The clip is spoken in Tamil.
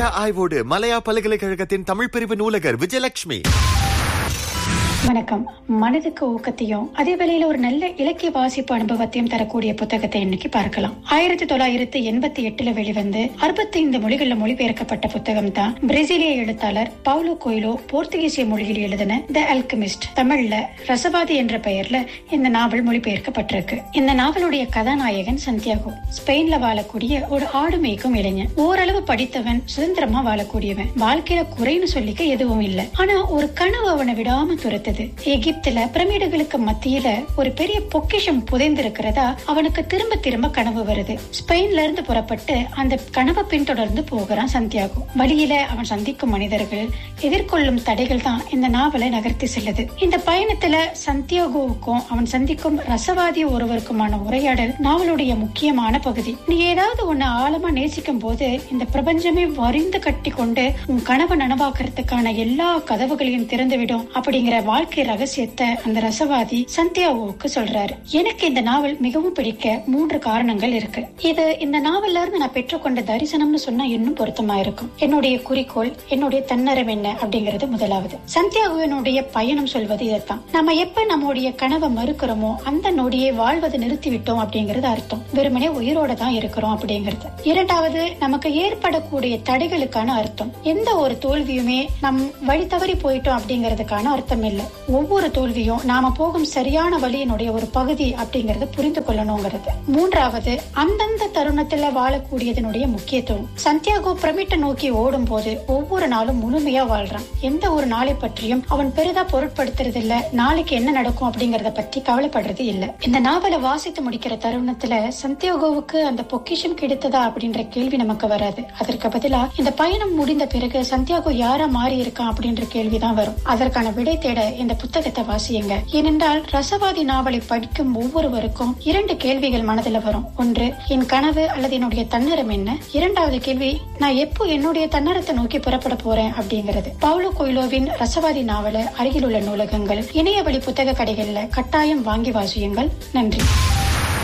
உலக ஆய்வோடு மலையா பல்கலைக்கழகத்தின் தமிழ் பிரிவு நூலகர் விஜயலட்சுமி வணக்கம் மனதுக்கு ஊக்கத்தையும் அதே வேளையில ஒரு நல்ல இலக்கிய வாசிப்பு அனுபவத்தையும் தரக்கூடிய புத்தகத்தை இன்னைக்கு பார்க்கலாம் ஆயிரத்தி தொள்ளாயிரத்தி எண்பத்தி எட்டுல வெளிவந்து அறுபத்தைந்து மொழிகள்ல மொழிபெயர்க்கப்பட்ட புத்தகம் தான் பிரேசிலிய எழுத்தாளர் பவுலோ கோயிலோ போர்த்துகீசிய மொழியில் எழுதின த அல்கமிஸ்ட் தமிழ்ல ரசவாதி என்ற பெயர்ல இந்த நாவல் மொழிபெயர்க்கப்பட்டிருக்கு இந்த நாவலுடைய கதாநாயகன் சந்தியாகோ ஸ்பெயின்ல வாழக்கூடிய ஒரு ஆடு மேய்க்கும் இளைஞன் ஓரளவு படித்தவன் சுதந்திரமா வாழக்கூடியவன் வாழ்க்கையில குறைன்னு சொல்லிக்க எதுவும் இல்லை ஆனா ஒரு கனவு அவனை விடாம துரத்துது எகிப்துல பிரமிடுகளுக்கு மத்தியில ஒரு பெரிய பொக்கிஷம் புதைந்திருக்கிறதா அவனுக்கு திரும்ப திரும்ப கனவு வருது ஸ்பெயின்ல இருந்து புறப்பட்டு அந்த கனவை பின்தொடர்ந்து போகிறான் சந்தியாகோ வழியில அவன் சந்திக்கும் மனிதர்கள் எதிர்கொள்ளும் தடைகள் தான் இந்த நாவலை நகர்த்தி செல்லுது இந்த பயணத்துல சந்தியாகோவுக்கும் அவன் சந்திக்கும் ரசவாதி ஒருவருக்குமான உரையாடல் நாவலுடைய முக்கியமான பகுதி நீ ஏதாவது ஒண்ணு ஆழமா நேசிக்கும் போது இந்த பிரபஞ்சமே வரிந்து கட்டி கொண்டு உன் கனவை நனவாக்குறதுக்கான எல்லா கதவுகளையும் திறந்துவிடும் அப்படிங்கிற வாழ்க்கை ரகசியத்தை அந்த ரசவாதி சந்தியாவோவுக்கு சொல்றாரு எனக்கு இந்த நாவல் மிகவும் பிடிக்க மூன்று காரணங்கள் இருக்கு இது இந்த நாவல்ல இருந்து நான் பெற்றுக்கொண்ட தரிசனம்னு சொன்னா இன்னும் பொருத்தமா இருக்கும் என்னுடைய குறிக்கோள் என்னுடைய தன்னரம் என்ன அப்படிங்கிறது முதலாவது சந்தியாகுவினுடைய பயணம் சொல்வது இதைத்தான் நம்ம எப்ப நம்முடைய கனவை மறுக்கிறோமோ அந்த நொடியை வாழ்வதை நிறுத்திவிட்டோம் அப்படிங்கிறது அர்த்தம் வெறுமனே உயிரோட தான் இருக்கிறோம் அப்படிங்கிறது இரண்டாவது நமக்கு ஏற்படக்கூடிய தடைகளுக்கான அர்த்தம் எந்த ஒரு தோல்வியுமே நம் வழி தவறி போயிட்டோம் அப்படிங்கிறதுக்கான அர்த்தம் இல்லை ஒவ்வொரு தோல்வியும் நாம போகும் சரியான வழியினுடைய ஒரு பகுதி அப்படிங்கறத புரிந்து கொள்ளணுங்கிறது மூன்றாவது அந்தந்த தருணத்துல வாழக்கூடியதனுடைய முக்கியத்துவம் சந்தியாகோ பிரமிட்ட நோக்கி ஓடும் போது ஒவ்வொரு நாளும் முழுமையா வாழ்றான் எந்த ஒரு நாளை பற்றியும் அவன் பெரிதா பொருட்படுத்துறது இல்ல நாளைக்கு என்ன நடக்கும் அப்படிங்கறத பத்தி கவலைப்படுறது இல்ல இந்த நாவலை வாசித்து முடிக்கிற தருணத்துல சந்தியாகோவுக்கு அந்த பொக்கிஷம் கிடைத்ததா அப்படின்ற கேள்வி நமக்கு வராது அதற்கு பதிலா இந்த பயணம் முடிந்த பிறகு சந்தியாகோ யாரா மாறி இருக்கான் அப்படின்ற கேள்விதான் வரும் அதற்கான விடை தேட இந்த புத்தகத்தை வாசியுங்க ஏனென்றால் ரசவாதி நாவலை படிக்கும் ஒவ்வொருவருக்கும் இரண்டு கேள்விகள் மனதில் வரும் ஒன்று என் கனவு அல்லது என்னுடைய தன்னரம் என்ன இரண்டாவது கேள்வி நான் எப்போ என்னுடைய தன்னரத்தை நோக்கி புறப்பட போறேன் அப்படிங்கிறது பவுலோ கோயிலோவின் ரசவாதி நாவலை அருகில் உள்ள நூலகங்கள் இணைய வழி புத்தக கடைகள்ல கட்டாயம் வாங்கி வாசியுங்கள் நன்றி